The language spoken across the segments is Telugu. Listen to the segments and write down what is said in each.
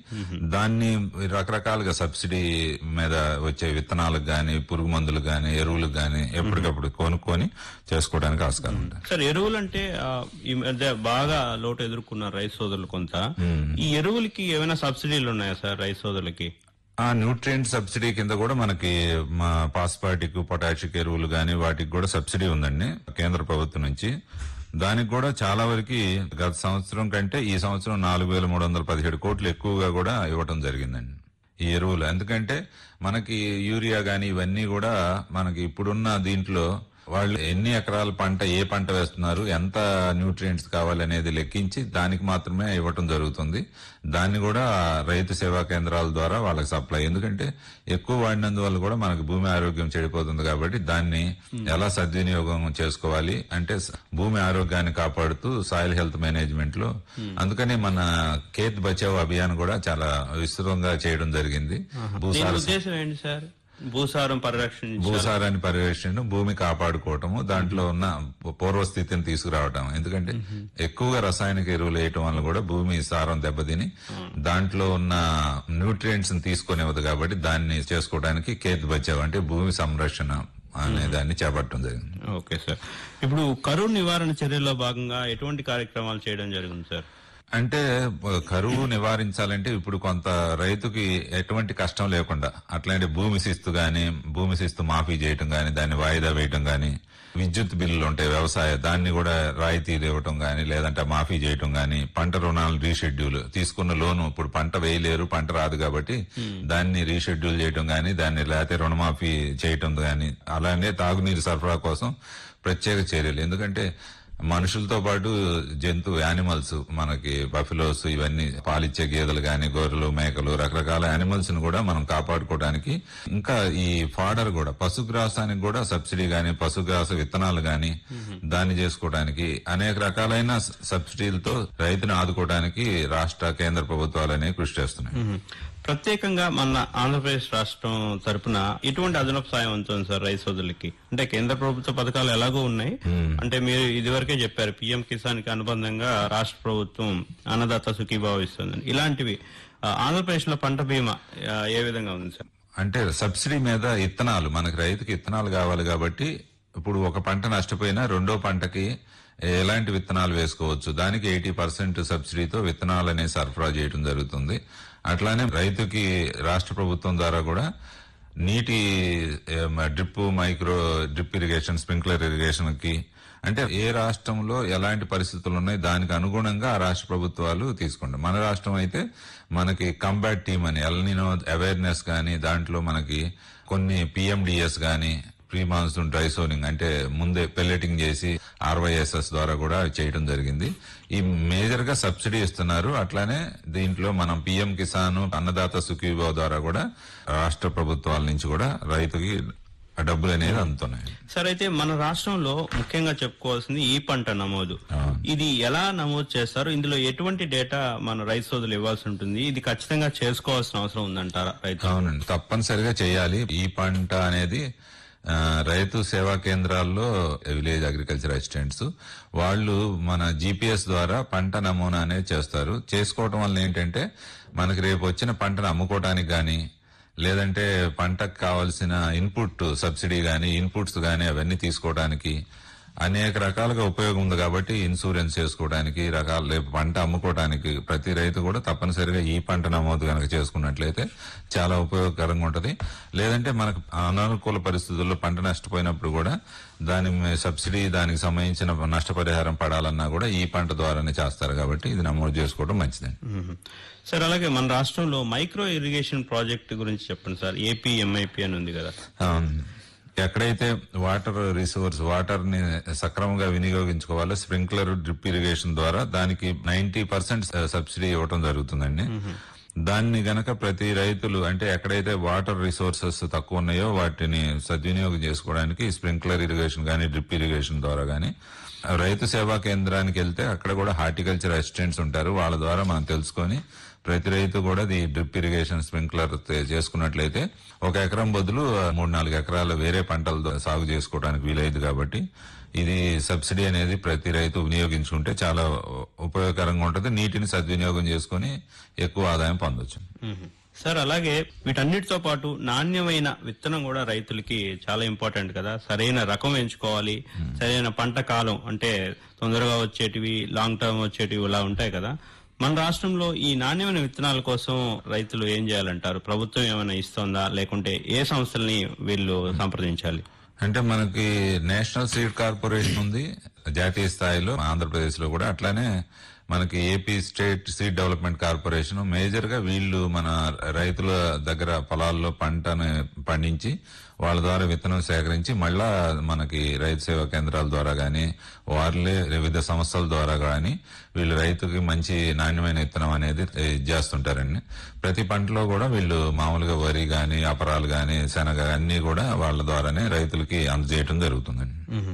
దాన్ని రకరకాలుగా సబ్సిడీ మీద వచ్చే విత్తనాలకు గాని పురుగు మందులకు గాని ఎరువులకు గాని ఎప్పటికప్పుడు కొనుక్కొని చేసుకోవడానికి ఆస్కారం ఉంటుంది సార్ ఎరువులు అంటే ఆ, ఈ మధ్య బాగా లోటు ఎదుర్కొన్నారు రైతు సోదరులు కొంత ఈ ఎరువులకి ఏమైనా సబ్సిడీలు ఉన్నాయా సార్ రైతు సోదరులకి ఆ న్యూట్రియంట్ సబ్సిడీ కింద కూడా మనకి మా పాస్పాటిక్ పొటాషిక్ ఎరువులు గాని వాటికి కూడా సబ్సిడీ ఉందండి కేంద్ర ప్రభుత్వం నుంచి దానికి కూడా చాలా వరకు గత సంవత్సరం కంటే ఈ సంవత్సరం నాలుగు వేల మూడు వందల పదిహేడు కోట్లు ఎక్కువగా కూడా ఇవ్వటం జరిగిందండి ఈ ఎరువులు ఎందుకంటే మనకి యూరియా గాని ఇవన్నీ కూడా మనకి ఇప్పుడున్న దీంట్లో వాళ్ళు ఎన్ని ఎకరాల పంట ఏ పంట వేస్తున్నారు ఎంత న్యూట్రియంట్స్ కావాలనేది లెక్కించి దానికి మాత్రమే ఇవ్వటం జరుగుతుంది దాన్ని కూడా రైతు సేవా కేంద్రాల ద్వారా వాళ్ళకి సప్లై ఎందుకంటే ఎక్కువ వాడినందువల్ల కూడా మనకి భూమి ఆరోగ్యం చెడిపోతుంది కాబట్టి దాన్ని ఎలా సద్వినియోగం చేసుకోవాలి అంటే స- భూమి ఆరోగ్యాన్ని కాపాడుతూ సాయిల్ హెల్త్ మేనేజ్మెంట్ లో అందుకని మన ఖేత్ బచావ్ అభియాన్ కూడా చాలా విస్తృతంగా చేయడం జరిగింది దీని భూసార ఉద్దేశం ఏంటి సార్ భూసారం పరిరక్షణ భూసారాన్ని పరిరక్షణ భూమి కాపాడుకోవటము దాంట్లో ఉన్న పూర్వస్థితిని తీసుకురావటం ఎందుకంటే ఎక్కువగా రసాయనిక ఎరువులు వేయటం వల్ల కూడా భూమి సారం దెబ్బతిని దాంట్లో ఉన్న న్యూట్రియంట్స్ తీసుకునేవద్దు కాబట్టి దాన్ని చేసుకోవడానికి కేత్ బచావ్ అంటే భూమి సంరక్షణ అనే దాన్ని చేపట్టడం జరిగింది ఓకే సార్ ఇప్పుడు కరువు నివారణ చర్యల్లో భాగంగా ఎటువంటి కార్యక్రమాలు చేయడం జరిగింది సార్ అంటే బ- కరువు నివారించాలంటే ఇప్పుడు కొంత రైతుకి ఎటువంటి కష్టం లేకుండా అట్లాంటి భూమి శిస్తు గాని భూమి శిస్తు మాఫీ చేయటం గాని దాన్ని వాయిదా వేయటం గాని విద్యుత్ బిల్లులు ఉంటాయి వ్యవసాయ దాన్ని కూడా రాయితీలు ఇవ్వటం గాని లేదంటే మాఫీ చేయటం గాని పంట రుణాలు రీషెడ్యూల్ తీసుకున్న లోను ఇప్పుడు పంట వేయలేరు పంట రాదు కాబట్టి దాన్ని రీషెడ్యూల్ చేయటం గాని దాన్ని లేకపోతే రుణమాఫీ చేయటం గాని అలానే తాగునీరు సరఫరా కోసం ప్రత్యేక చర్యలు ఎందుకంటే మనుషులతో పాటు జంతు యానిమల్స్ మనకి బఫిలోస్ ఇవన్నీ పాలిచ్చే గేదెలు గాని గొర్రెలు మేకలు రకరకాల యానిమల్స్ ని కూడా మనం కాపాడుకోవడానికి ఇంకా ఈ ఫాడర్ కూడా పశుగ్రాసానికి కూడా సబ్సిడీ గాని పశుగ్రాస విత్తనాలు గాని దాన్ని చేసుకోవడానికి అనేక రకాలైన స- సబ్సిడీలతో రైతును ఆదుకోవడానికి రాష్ట్ర కేంద్ర ప్రభుత్వాలు అనేవి కృషి చేస్తున్నాయి మ్మ్. ప్రత్యేకంగా మన ఆంధ్రప్రదేశ్ రాష్ట్రం తరపున ఎటువంటి అదనపు సాయం ఉంటుంది సార్ రైతు సోదరులకి అంటే కేంద్ర ప్రభుత్వ పథకాలు ఎలాగో ఉన్నాయి అంటే మీరు ఇదివరకే చెప్పారు పిఎం కిసాన్ కి అనుబంధంగా రాష్ట్ర ప్రభుత్వం అన్నదాత సుఖీభావ ఇస్తుందని ఇలాంటివి ఆ, ఆంధ్రప్రదేశ్ లో పంట బీమా ఆ, ఏ విధంగా ఉంది సార్ అంటే సబ్సిడీ మీద ఇత్తనాలు మనకి రైతుకి ఇత్తనాలు కావాలి కాబట్టి ఇప్పుడు ఒక పంట నష్టపోయినా రెండో పంటకి ఎలాంటి విత్తనాలు వేసుకోవచ్చు దానికి ఎయిటీ పర్సెంట్ సబ్సిడీతో విత్తనాలు అనేవి సరఫరా చేయడం జరుగుతుంది అట్లానే రైతుకి రాష్ట్ర ప్రభుత్వం ద్వారా కూడా నీటి ఏం, drip micro drip irrigation sprinkler irrigation కి అంటే ఏ రాష్ట్రంలో ఎలాంటి పరిస్థితులు ఉన్నాయి దానికి అనుగుణంగా ఆ రాష్ట్ర ప్రభుత్వాలు తీసుకుంటాయి మన రాష్ట్రం అయితే మనకి కంబాట్ టీమ్ అని ఎల్నినో అవేర్నెస్ గానీ దాంట్లో మనకి కొన్ని పిఎండిఎస్ గానీ ప్రీ మాన్సూన్ డ్రై సోనింగ్ అంటే ముందే పెల్లెటింగ్ చేసి ఆర్వైఎస్ఎస్ ద్వారా కూడా చేయడం జరిగింది ఈ మేజర్ గా సబ్సిడీ ఇస్తున్నారు అట్లానే దీంట్లో మనం పిఎం కిసాన్ అన్నదాత సుఖీభావ ద్వారా కూడా రాష్ట్ర ప్రభుత్వాల నుంచి కూడా రైతుకి ఆ డబ్బులు అనేది అందుతున్నాయి సార్ అయితే మన రాష్ట్రంలో ముఖ్యంగా చెప్పుకోవాల్సింది ఈ పంట నమోదు ఇది ఎలా నమోదు చేస్తారు ఇందులో ఎటువంటి డేటా మన రైతు సోదరులు ఇవ్వాల్సి ఉంటుంది ఇది ఖచ్చితంగా చేసుకోవాల్సిన అవసరం ఉందంటారా రైతు అవునండి తప్పనిసరిగా చేయాలి ఈ పంట అనేది ఆ, రైతు సేవా కేంద్రాల్లో విలేజ్ అగ్రికల్చర్ అసిస్టెంట్స్ వాళ్ళు మన జీపీఎస్ ద్వారా పంట నమూనా అనేది చేస్తారు చేసుకోవటం వల్ల ఏంటంటే మనకి రేపు వచ్చిన పంటను అమ్ముకోవటానికి గాని లేదంటే పంటకు కావాల్సిన ఇన్పుట్ సబ్సిడీ గాని ఇన్పుట్స్ గాని అవన్నీ తీసుకోవడానికి అనేక రకాలుగా ఉపయోగం ఉంది కాబట్టి ఇన్సూరెన్స్ చేసుకోవడానికి రకాల లేక పంట అమ్ముకోవడానికి ప్రతి రైతు కూడా తప్పనిసరిగా ఈ పంట నమోదు కనుక చేసుకున్నట్లయితే చాలా ఉపయోగకరంగా ఉంటది లేదంటే మనకు అనానుకూల పరిస్థితుల్లో పంట నష్టపోయినప్పుడు కూడా దాని మీద సబ్సిడీ దానికి సంబంధించిన నష్టపరిహారం పడాలన్నా కూడా ఈ పంట ద్వారానే చేస్తారు కాబట్టి ఇది నమోదు చేసుకోవడం మంచిదండి మ్మ్. సార్ అలాగే మన రాష్ట్రంలో మైక్రో ఇరిగేషన్ ప్రాజెక్ట్ గురించి చెప్పండి సార్ ఏపీ ఎంఐపి అని ఉంది కదా అవును. ఎక్కడైతే వాటర్ రిసోర్స్ వాటర్ ని సక్రమంగా వినియోగించుకోవాలో స్ప్రింక్లర్ డ్రిప్ ఇరిగేషన్ ద్వారా దానికి నైన్టీ పర్సెంట్ సబ్సిడీ ఇవ్వడం జరుగుతుందండి దాన్ని గనక ప్రతి రైతులు అంటే ఎక్కడైతే వాటర్ రిసోర్సెస్ తక్కువ ఉన్నాయో వాటిని సద్వినియోగం చేసుకోవడానికి స్ప్రింక్లర్ ఇరిగేషన్ గానీ డ్రిప్ ఇరిగేషన్ ద్వారా గానీ రైతు సేవా కేంద్రానికి వెళ్తే అక్కడ కూడా హార్టికల్చర్ అసిస్టెంట్స్ ఉంటారు వాళ్ళ ద్వారా మనం తెలుసుకొని ప్రతి రైతు కూడా ఈ డ్రిప్ ఇరిగేషన్ స్ప్రింక్లర్ తే- చేసుకున్నట్లయితే ఒక ఎకరం బదులు ఆ, మూడు నాలుగు ఎకరాలు వేరే పంటలు దో- సాగు చేసుకోవడానికి వీలైంది కాబట్టి ఇది సబ్సిడీ అనేది ప్రతి రైతు వినియోగించుకుంటే చాలా ఉపయోగకరంగా ఉంటుంది నీటిని సద్వినియోగం చేసుకుని ఎక్కువ ఆదాయం పొందొచ్చు మ్మ్. సార్ అలాగే వీటన్నిటితో పాటు నాణ్యమైన విత్తనం కూడా రైతులకి చాలా ఇంపార్టెంట్ కదా సరైన రకం ఎంచుకోవాలి సరైన పంట కాలం అంటే తొందరగా వచ్చేటివి లాంగ్ టర్మ్ వచ్చేటివి ఇలా ఉంటాయి కదా మన రాష్ట్రంలో ఈ నాణ్యమైన విత్తనాల కోసం రైతులు ఏం చేయాలంటారు ప్రభుత్వం ఏమైనా ఇస్తోందా లేకుంటే ఏ సంస్థల్ని వీళ్ళు సంప్రదించాలి అంటే మనకి నేషనల్ సీడ్ కార్పొరేషన్ ఉంది జాతీయ స్థాయిలో ఆంధ్రప్రదేశ్ లో కూడా అట్లానే మనకి AP state seed development corporation major గా వీళ్ళు మన రైతుల దగ్గర పొలాల్లో పంటను పండించి వాళ్ళ ద్వారా విత్తనం సేకరించి మళ్ళా మనకి రైతు సేవా కేంద్రాల ద్వారా గాని వాళ్ళే వివిధ సంస్థల ద్వారా గాని వీళ్ళు రైతుకి మంచి నాణ్యమైన విత్తనం అనేది ఇది చేస్తుంటారండి ప్రతి పంటలో కూడా వీళ్ళు మామూలుగా వరి గాని అపరాలు గాని శనగ అన్ని కూడా వాళ్ళ ద్వారానే రైతులకి అందజేయటం జరుగుతుందండి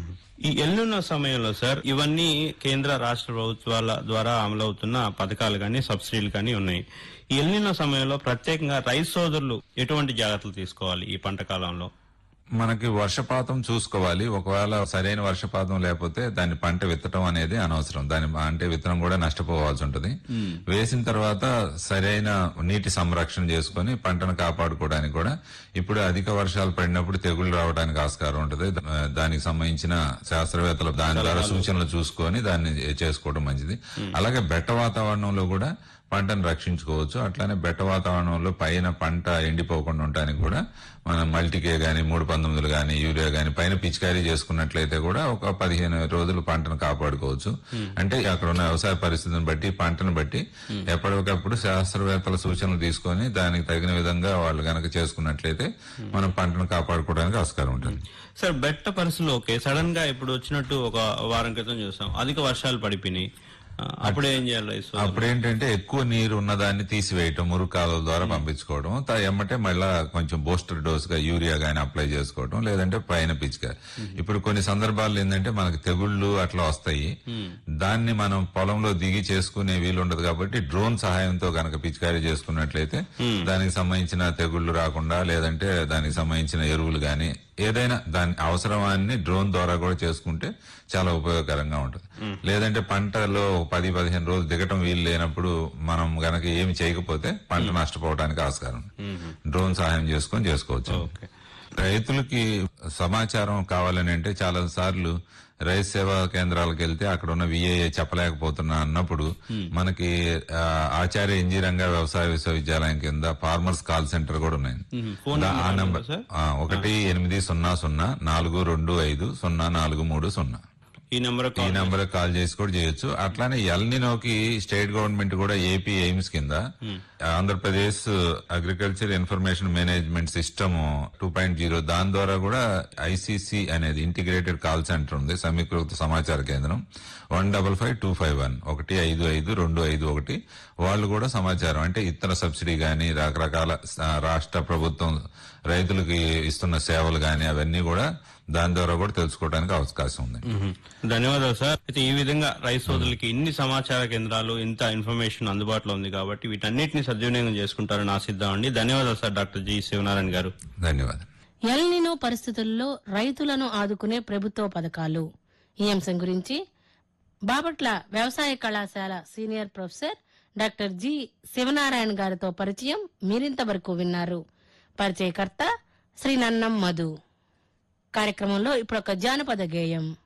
ఈ ఎల్లున్న సమయంలో సార్ ఇవన్నీ కేంద్ర రాష్ట్ర ప్రభుత్వాల ద్వారా అమలవుతున్న పథకాలు కానీ సబ్సిడీలు కానీ ఉన్నాయి ఈ ఎల్లున్న సమయంలో ప్రత్యేకంగా రైతు సోదరులు ఎటువంటి జాగ్రత్తలు తీసుకోవాలి ఈ పంట కాలంలో మనకి వర్షపాతం చూసుకోవాలి ఒకవేళ సరైన వర్షపాతం లేకపోతే దాన్ని పంట విత్తడం అనేది అనవసరం దాని అంటే విత్తనం కూడా నష్టపోవాల్సి ఉంటుంది వేసిన తర్వాత సరైన నీటి సంరక్షణ చేసుకొని పంటను కాపాడుకోవడానికి కూడా ఇప్పుడు అధిక వర్షాలు పడినప్పుడు తెగుళ్ళు రావడానికి ఆస్కారం ఉంటుంది దా- దానికి సంబంధించిన శాస్త్రవేత్తలు దాని ద్వారా సూచనలు చూసుకొని దాన్ని చేసుకోవడం మంచిది అలాగే బెట్ట వాతావరణంలో కూడా పంటను రక్షించుకోవచ్చు అట్లానే బెట్ట వాతావరణంలో పైన పంట ఎండిపోకుండా ఉండడానికి కూడా మనం మల్టీకే గాని మూడు పంతొమ్మిదిలు గాని యూరియా గాని పైన పిచికారీ చేసుకున్నట్లయితే కూడా ఒక పదిహేను రోజులు పంటను కాపాడుకోవచ్చు అంటే అక్కడ ఉన్న వ్యవసాయ పరిస్థితిని బట్టి పంటను బట్టి ఎప్పటికప్పుడు శాస్త్రవేత్తల సూచనలు తీసుకొని దానికి తగిన విధంగా వాళ్ళు గనక చేసుకున్నట్లయితే మనం పంటను కాపాడుకోవడానికి ఆస్కారం ఉంటుంది సార్ బెట్ట పరిస్థితులు ఓకే సడన్ గా ఇప్పుడు వచ్చినట్టు ఒక వారం క్రితం చూసాం అధిక వర్షాలు పడిపోయినాయి ఆ, అప్పుడు ఏం చేయాలి రైతు సోదరులు? అప్పుడు ఏంటంటే ఎక్కువ నీరు ఉన్నదాన్ని తీసివేయటం మురుగు కాలువల ద్వారా పంపించుకోవడం త- ఎమ్మటే మళ్ళా కొంచెం బూస్టర్ డోస్ గా యూరియా గానీ అప్లై చేసుకోవడం లేదంటే పైన పిచ్చిక ఇప్పుడు కొన్ని సందర్భాల్లో ఏంటంటే మనకి తెగుళ్ళు అట్లా వస్తాయి దాన్ని మనం పొలంలో దిగి చేసుకునే వీలు ఉండదు కాబట్టి డ్రోన్ సహాయంతో గనక పిచికారీ చేసుకున్నట్లయితే దానికి సంబంధించిన తెగుళ్ళు రాకుండా లేదంటే దానికి సంబంధించిన ఎరువులు గాని ఏదైనా దాని అవసరమాన్ని డ్రోన్ ద్వారా కూడా చేసుకుంటే చాలా ఉపయోగకరంగా ఉంటుంది లేదంటే పంటలో ఒక పది పదిహేను రోజులు దిగటం వీలు లేనప్పుడు మనం గనక ఏమి చేయకపోతే పంట నష్టపోవడానికి ఆస్కారం ఉంది. డ్రోన్ సహాయం చేసుకొని చేసుకోవచ్చు ఓకే రైతులకి సమాచారం కావాలని అంటే చాలా సార్లు రైతు సేవా కేంద్రాలకు వెళ్తే అక్కడ ఉన్న విఏఏ చెప్పలేకపోతున్నా అన్నప్పుడు మనకి ఆ, ఆచార్య ఇంజనీరంగా వ్యవసాయ విశ్వవిద్యాలయం కింద ఫార్మర్స్ కాల్ సెంటర్ కూడా ఉన్నాయి ఫోన్ దా- ఆ నెంబర్ నంబర్ సార్ ఆ, ఒకటి ఎనిమిది సున్నా సున్నా నాలుగు రెండు ఐదు సున్నా నాలుగు మూడు సున్నా ఈ నెంబర్ ఈ నెంబర్ కాల్ చేసి కూడా చేయొచ్చు అట్లానే ఎల్నినోకి స్టేట్ గవర్నమెంట్ కూడా ఏపీ ఎయిమ్స్ కింద Andhra Pradesh agriculture information management system two point zero దాని ద్వారా కూడా ఐసీసీ అనేది ఇంటిగ్రేటెడ్ కాల్ సెంటర్ ఉంది సమీకృత సమాచార కేంద్రం one double five two five one ఒకటి ఐదు ఐదు రెండు ఐదు ఒకటి వాళ్ళు కూడా సమాచారం అంటే ఇతర సబ్సిడీ గాని రకరకాల ఆ, రాష్ట్ర ప్రభుత్వం రైతులకి ఇస్తున్న సేవలు గాని అవన్నీ కూడా దాని ద్వారా కూడా తెలుసుకోవడానికి అవకాశం ఉంది మ్మ్. ధన్యవాదాలు సార్ అయితే ఈ విధంగా రైతు సోదరులకి ఇన్ని సమాచార కేంద్రాలు ఇంత ఇన్ఫర్మేషన్ అందుబాటులో ఉంది కాబట్టి వీటన్నిటిని సద్వినియోగం చేసుకుంటారని ఆశిద్దామండి ధన్యవాదాలు సార్ డాక్టర్ జి శివనారాయణ గారు ధన్యవాదాలు ఎల్నినో పరిస్థితుల్లో రైతులను ఆదుకునే ప్రభుత్వ పథకాలు ఈ అంశం గురించి బాపట్ల వ్యవసాయ కళాశాల senior professor doctor G Sivanarayana గారితో పరిచయం మీరింతవరకు విన్నారు పరిచయకర్త శ్రీ నన్నం మధు కార్యక్రమంలో ఇప్పుడు ఒక జానపద గేయం